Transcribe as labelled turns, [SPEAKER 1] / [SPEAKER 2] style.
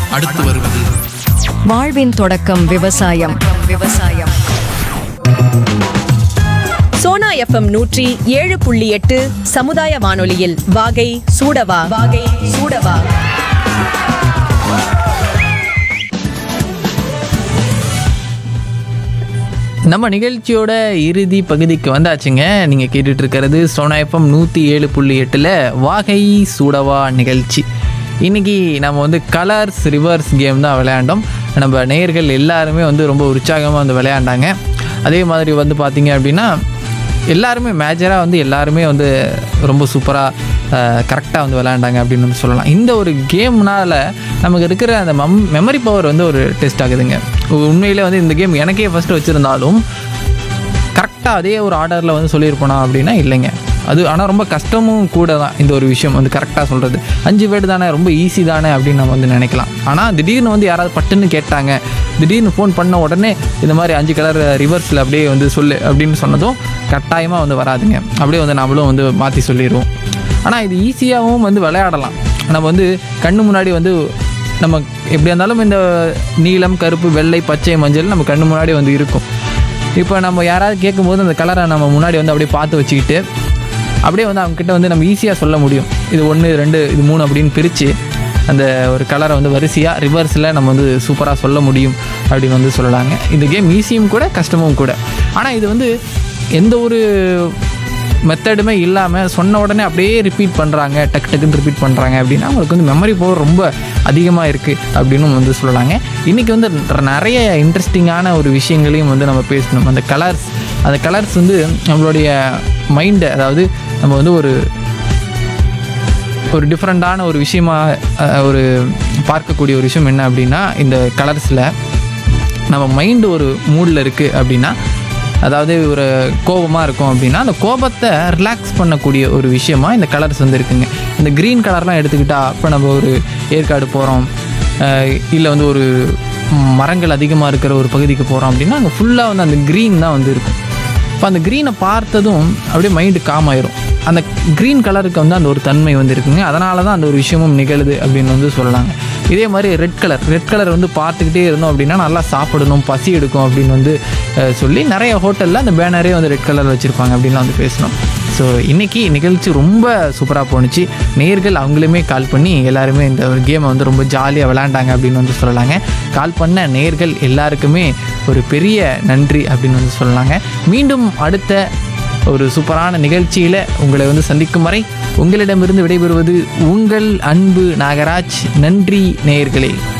[SPEAKER 1] அடுத்து வருவது
[SPEAKER 2] வாழ்வின் தொடக்கம் விவசாயம் விவசாயம்
[SPEAKER 3] சோனா எஃப்எம் நூற்றி ஏழு புள்ளி எட்டு சமுதாய வானொலியில் வாகை சூடவா வாகை சூடவா
[SPEAKER 4] நம்ம நிகழ்ச்சியோட இறுதி பகுதிக்கு வந்தாச்சுங்க நீங்கள் கேட்டுட்டு இருக்கிறது சோனா எஃப்எம் நூற்றி ஏழு புள்ளி எட்டில் வாகை சூடவா நிகழ்ச்சி இன்னைக்கு நம்ம வந்து கலர்ஸ் ரிவர்ஸ் கேம் தான் விளையாண்டோம் நம்ம நேயர்கள் எல்லாருமே வந்து ரொம்ப உற்சாகமாக வந்து விளையாண்டாங்க அதே மாதிரி வந்து பார்த்தீங்க அப்படின்னா எல்லாருமே மேஜராக வந்து எல்லாருமே வந்து ரொம்ப சூப்பராக கரெக்டாக வந்து விளையாண்டாங்க அப்படின்னு வந்து சொல்லலாம் இந்த ஒரு கேம்னால நமக்கு இருக்கிற அந்த மம் மெமரி பவர் வந்து ஒரு டெஸ்ட் ஆகுதுங்க உண்மையிலே வந்து இந்த கேம் எனக்கே ஃபஸ்ட்டு வச்சுருந்தாலும் கரெக்டாக அதே ஒரு ஆர்டரில் வந்து சொல்லியிருப்போனா அப்படின்னா இல்லைங்க அது ஆனால் ரொம்ப கஷ்டமும் கூட தான் இந்த ஒரு விஷயம் வந்து கரெக்டாக சொல்கிறது அஞ்சு வேர்டு தானே ரொம்ப ஈஸி தானே அப்படின்னு நம்ம வந்து நினைக்கலாம் ஆனால் திடீர்னு வந்து யாராவது பட்டுன்னு கேட்டாங்க திடீர்னு ஃபோன் பண்ண உடனே இந்த மாதிரி அஞ்சு கலர் ரிவர்ஸில் அப்படியே வந்து சொல்லு அப்படின்னு சொன்னதும் கட்டாயமாக வந்து வராதுங்க அப்படியே வந்து நம்மளும் வந்து மாற்றி சொல்லிடுவோம் ஆனால் இது ஈஸியாகவும் வந்து விளையாடலாம் நம்ம வந்து கண்ணு முன்னாடி வந்து நம்ம எப்படியா இருந்தாலும் இந்த நீலம் கருப்பு வெள்ளை பச்சை மஞ்சள் நம்ம கண்ணு முன்னாடி வந்து இருக்கும் இப்போ நம்ம யாராவது கேட்கும்போது அந்த கலரை நம்ம முன்னாடி வந்து அப்படியே பார்த்து வச்சுக்கிட்டு அப்படியே வந்து அவங்கக்கிட்ட வந்து நம்ம ஈஸியாக சொல்ல முடியும் இது ஒன்று ரெண்டு இது மூணு அப்படின்னு பிரித்து அந்த ஒரு கலரை வந்து வரிசையாக ரிவர்ஸில் நம்ம வந்து சூப்பராக சொல்ல முடியும் அப்படின்னு வந்து சொல்லலாங்க இந்த கேம் ஈஸியும் கூட கஷ்டமும் கூட ஆனால் இது வந்து எந்த ஒரு மெத்தடுமே இல்லாமல் சொன்ன உடனே அப்படியே ரிப்பீட் பண்ணுறாங்க டக்கு டக்குன்னு ரிப்பீட் பண்ணுறாங்க அப்படின்னா அவங்களுக்கு வந்து மெமரி பவர் ரொம்ப அதிகமாக இருக்குது அப்படின்னு வந்து சொல்லலாங்க இன்றைக்கி வந்து நிறைய இன்ட்ரெஸ்டிங்கான ஒரு விஷயங்களையும் வந்து நம்ம பேசணும் அந்த கலர்ஸ் அந்த கலர்ஸ் வந்து நம்மளுடைய மைண்டை அதாவது நம்ம வந்து ஒரு ஒரு டிஃப்ரெண்ட்டான ஒரு விஷயமா அஹ், ஒரு பார்க்கக்கூடிய ஒரு விஷயம் என்ன அப்படின்னா இந்த கலர்ஸில் நம்ம மைண்டு ஒரு மூடில் இருக்குது அப்படின்னா அதாவது ஒரு கோபமாக இருக்கும் அப்படின்னா அந்த கோபத்தை ரிலாக்ஸ் பண்ணக்கூடிய ஒரு விஷயமா இந்த கலர்ஸ் வந்து இருக்குங்க இந்த க்ரீன் கலர்லாம் எடுத்துக்கிட்டால் இப்போ நம்ம ஒரு ஏற்காடு போகிறோம் இல்லை வந்து ஒரு மரங்கள் அதிகமாக இருக்கிற ஒரு பகுதிக்கு போகிறோம் அப்படின்னா அங்கே ஃபுல்லாக வந்து அந்த க்ரீன் தான் வந்து இருக்கும் இப்போ அந்த க்ரீனை பார்த்ததும் அப்படியே மைண்டு காம் ஆயிரும் அந்த க்ரீன் கலருக்கு வந்து அந்த ஒரு தன்மை வந்து இருக்குங்க அதனால தான் அந்த ஒரு விஷயமும் நிகழுது அப்படின்னு வந்து சொல்லலாங்க இதே மாதிரி ரெட் கலர் ரெட் கலர் வந்து பார்த்துக்கிட்டே இருந்தோம் அப்படின்னா நல்லா சாப்பிடணும் பசி எடுக்கும் அப்படின்னு வந்து அஹ், சொல்லி நிறைய ஹோட்டலில் அந்த பேனரே வந்து ரெட் கலர் வச்சுருப்பாங்க அப்படின்லாம் வந்து பேசணும் ஸோ இன்றைக்கி நிகழ்ச்சி ரொம்ப சூப்பராக போணுச்சு நேர்கள் அவங்களுமே கால் பண்ணி எல்லாருமே இந்த ஒரு கேமை வந்து ரொம்ப ஜாலியாக விளையாண்டாங்க அப்படின்னு வந்து சொல்லலாங்க கால் பண்ண நேர்கள் எல்லாருக்குமே ஒரு பெரிய நன்றி அப்படின்னு வந்து சொல்லலாங்க மீண்டும் அடுத்த ஒரு சூப்பரான நிகழ்ச்சியில் உங்களை வந்து சந்திக்கும் வரை உங்களிடமிருந்து விடைபெறுவது உங்கள் அன்பு நாகராஜ் நன்றி நேயர்களே